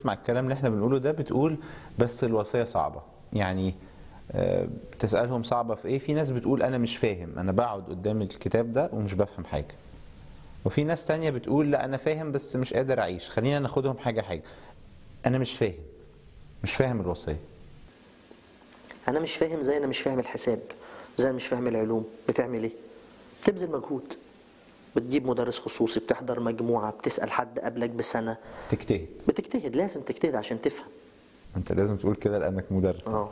مع الكلام اللي احنا بنقوله ده بتقول بس الوصية صعبة يعني آه، تسألهم صعبة في ايه في ناس بتقول انا مش فاهم انا بقعد قدام الكتاب ده ومش بفهم حاجة وفي ناس تانية بتقول لا انا فاهم بس مش قادر اعيش خلينا ناخدهم حاجة حاجة انا مش فاهم مش فاهم الوصية انا مش فاهم زي انا مش فاهم الحساب زي انا مش فاهم العلوم بتعمل ايه بتبذل مجهود بتجيب مدرس خصوصي بتحضر مجموعة بتسأل حد قبلك بسنة تجتهد بتجتهد لازم تجتهد عشان تفهم انت لازم تقول كده لانك مدرس اه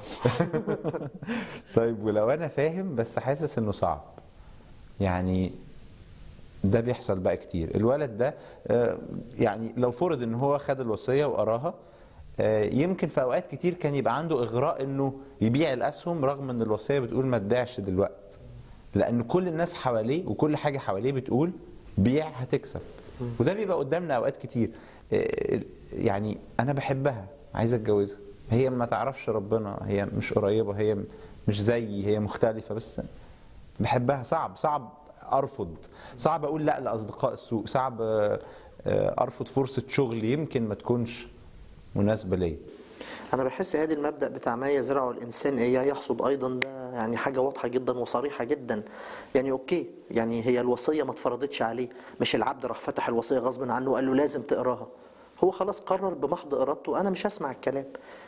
طيب ولو انا فاهم بس حاسس انه صعب يعني ده بيحصل بقى كتير الولد ده آه، يعني لو فرض ان هو خد الوصيه وقراها آه، يمكن في اوقات كتير كان يبقى عنده اغراء انه يبيع الاسهم رغم ان الوصيه بتقول ما تبيعش دلوقتي لان كل الناس حواليه وكل حاجه حواليه بتقول بيع هتكسب وده بيبقى قدامنا اوقات كتير آه، يعني انا بحبها عايز اتجوزها هي ما تعرفش ربنا هي مش قريبه هي مش زيي هي مختلفه بس بحبها صعب صعب ارفض صعب اقول لا لاصدقاء السوء صعب آه، آه، ارفض فرصه شغل يمكن ما تكونش مناسبه ليا انا بحس هذا المبدأ بتاع ما يزرعه الانسان اياه يحصد ايضا ده يعني حاجة واضحة جدا وصريحة جدا يعني اوكي يعني هي الوصية ما اتفرضتش عليه مش العبد راح فتح الوصية غصب عنه وقال له لازم تقراها هو خلاص قرر بمحض ارادته انا مش هسمع الكلام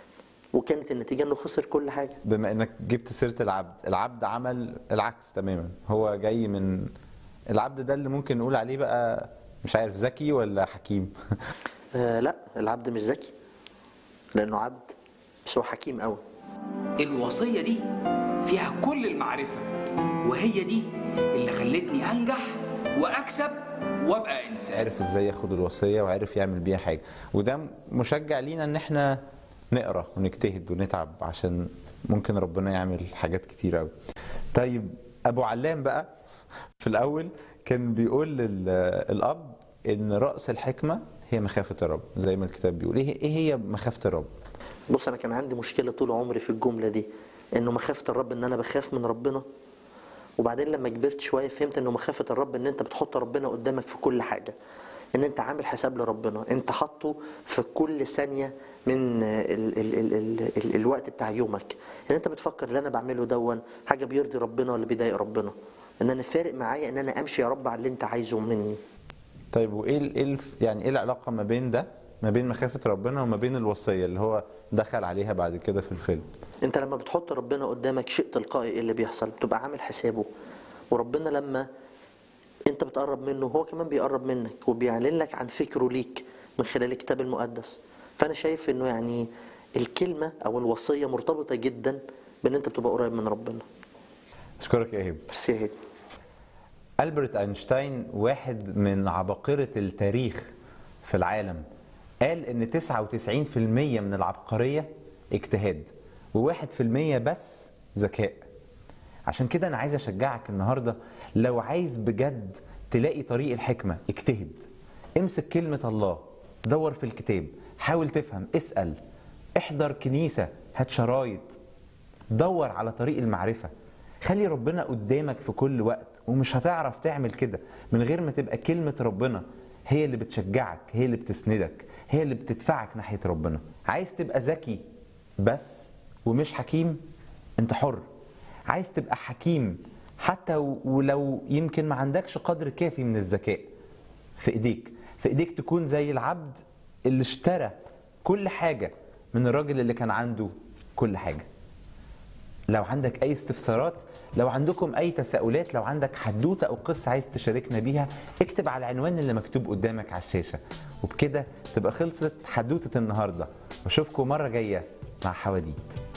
وكانت النتيجة انه خسر كل حاجة بما انك جبت سيره العبد العبد عمل العكس تماما هو جاي من العبد ده اللي ممكن نقول عليه بقى مش عارف ذكي ولا حكيم آه لا العبد مش ذكي لانه عبد بس هو حكيم قوي الوصية دي فيها كل المعرفة وهي دي اللي خلتني أنجح وأكسب وأبقى إنسان عرف ازاي ياخد الوصيه وعرف يعمل بيها حاجه وده مشجع لينا ان احنا نقرا ونجتهد ونتعب عشان ممكن ربنا يعمل حاجات كتير قوي طيب ابو علام بقى في الاول كان بيقول للاب ان راس الحكمه هي مخافه الرب زي ما الكتاب بيقول ايه ايه هي مخافه الرب بص انا كان عندي مشكله طول عمري في الجمله دي انه مخافه الرب ان انا بخاف من ربنا وبعدين لما كبرت شويه فهمت انه مخافه الرب ان انت بتحط ربنا قدامك في كل حاجه ان انت عامل حساب لربنا انت حاطه في كل ثانيه من ال ال ال ال ال الوقت بتاع يومك ان انت بتفكر اللي انا بعمله دون حاجه بيرضي ربنا ولا بيضايق ربنا ان انا فارق معايا ان انا امشي يا رب على اللي انت عايزه مني طيب وايه ال- إيه الف- يعني ايه العلاقه ما بين ده ما بين مخافه ربنا وما بين الوصيه اللي هو دخل عليها بعد كده في الفيلم انت لما بتحط ربنا قدامك شيء تلقائي ايه اللي بيحصل بتبقى عامل حسابه وربنا لما انت بتقرب منه هو كمان بيقرب منك وبيعلن لك عن فكره ليك من خلال الكتاب المقدس فانا شايف انه يعني الكلمه او الوصيه مرتبطه جدا بان انت بتبقى قريب من ربنا اشكرك يا هيب ميرسي يا هادي ألبرت أينشتاين واحد من عباقرة التاريخ في العالم قال إن 99% من العبقرية اجتهاد و1% بس ذكاء عشان كده أنا عايز أشجعك النهاردة لو عايز بجد تلاقي طريق الحكمة اجتهد امسك كلمة الله دور في الكتاب حاول تفهم اسأل احضر كنيسة هات شرايط دور على طريق المعرفة خلي ربنا قدامك في كل وقت ومش هتعرف تعمل كده من غير ما تبقى كلمة ربنا هي اللي بتشجعك هي اللي بتسندك هي اللي بتدفعك ناحية ربنا عايز تبقى ذكي بس ومش حكيم انت حر عايز تبقى حكيم حتى ولو يمكن ما عندكش قدر كافي من الذكاء في ايديك في ايديك تكون زي العبد اللي اشترى كل حاجة من الراجل اللي كان عنده كل حاجة لو عندك اي استفسارات لو عندكم اي تساؤلات لو عندك حدوته او قصه عايز تشاركنا بيها اكتب على العنوان اللي مكتوب قدامك على الشاشه وبكده تبقى خلصت حدوته النهارده واشوفكم مره جايه مع حواديت